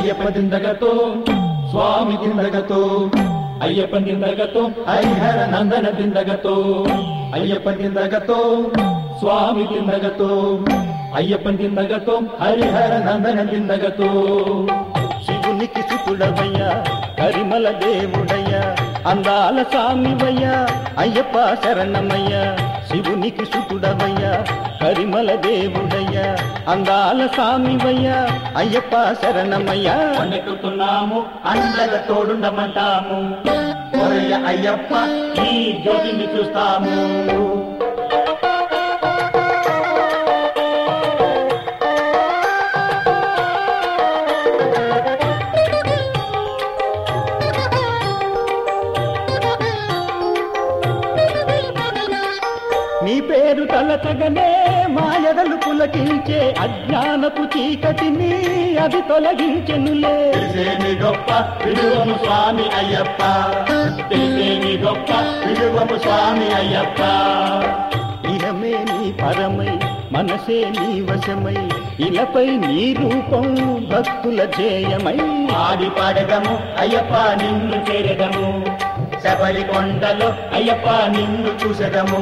అయ్యప్ప దిందగతో స్వామి దిందగతో అయ్యప్ప దిందగతో హరిహర నందన దిందగతో అయ్యప్ప దిందగతో స్వామి దిందగతో అయ్యప్ప దిందగతో హరిహర నందన దిందగతో శివునికి సుతుడవయ్యా కరిమల దేవుడయ్యా అందాల స్వామివయ్యా అయ్యప్ప శరణమయ్యా శివునికి సుతుడవయ్యా కరిమల దేవుడయ్యా అందాల స్వామివయ్యా అయ్యప్ప శరణమయ్యా కొండెక్కుతున్నాము అండగా తోడుండమంటాము ఒరయ్య అయ్యప్ప ఈ జ్యోతిని చూస్తాము నీ పేరు తలచగనే మాయదలు పులకించే అజ్ఞానపు చీకటిని అది తొలగించెనులే తెలిసేమి గొప్ప విడువము స్వామి అయ్యప్ప తెలిసేమి గొప్ప విడువము స్వామి అయ్యప్ప ఇహమే నీ పరమై మనసే నీ వశమై ఇలపై నీ రూపం భక్తుల జేయమై ఆడి పాడదము అయ్యప్ప నిన్ను చేరదము శబరి కొండలో అయ్యప్ప నిన్ను చూసదము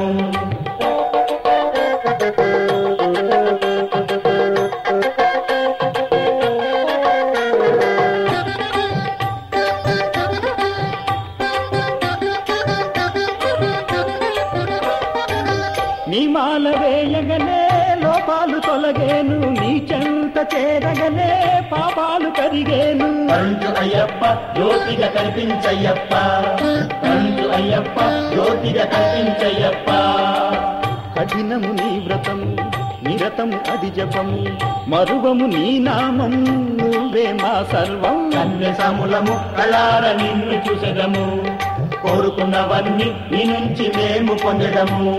నీ మాల వేయగనే లోపాలు తొలగేను నీ చెంత చేరగనే పాపాలు కరిగేను కరుంచు అయ్యప్ప జ్యోతిగా కనిపించయ్యప్ప కరుంచు అయ్యప్ప జ్యోతిగా కనిపించయ్యప్ప కఠినము నీ వ్రతము నిరతము అది జపము మరువము నీ నామం నువ్వే మా సర్వం కన్య సములము కళార నిన్ను చూసదము కోరుకున్నవన్నీ నీ నుంచి మేము పొందడము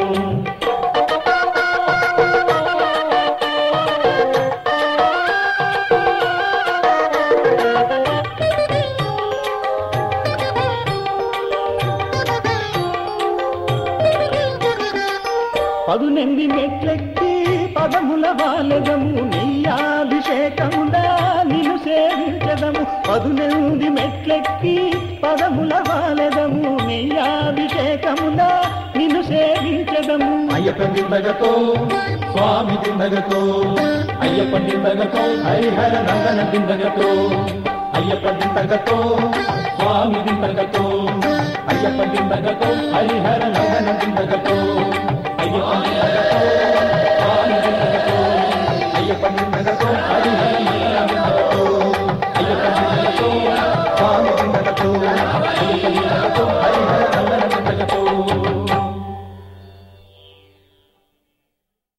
పదునెంది మెట్లెక్కి పదముల వాలెదము నీయాభిషేకములా నిన్ను సేవించదము పదునెంది మెట్లెక్కి పదముల వాలెదము నీయాభిషేకములా నిన్ను సేవించదము అయ్యప్ప దిందగతో స్వామి దిందగతో అయ్యప్ప దిందగతో హరిహర నందన దిందగతో అయ్యప్ప దిందగతో స్వామి దిందగతో అయ్యప్ప దిందగతో హరిహర నందన దిందగతో అయ్యప్ప దిందగతో స్వామి దిందగతో అయ్యప్ప దిందగతో హరిహర నందన దిందగతో అయ్యప్ప దిందగతో స్వామి దిందగతో అయ్యప్ప దిందగతో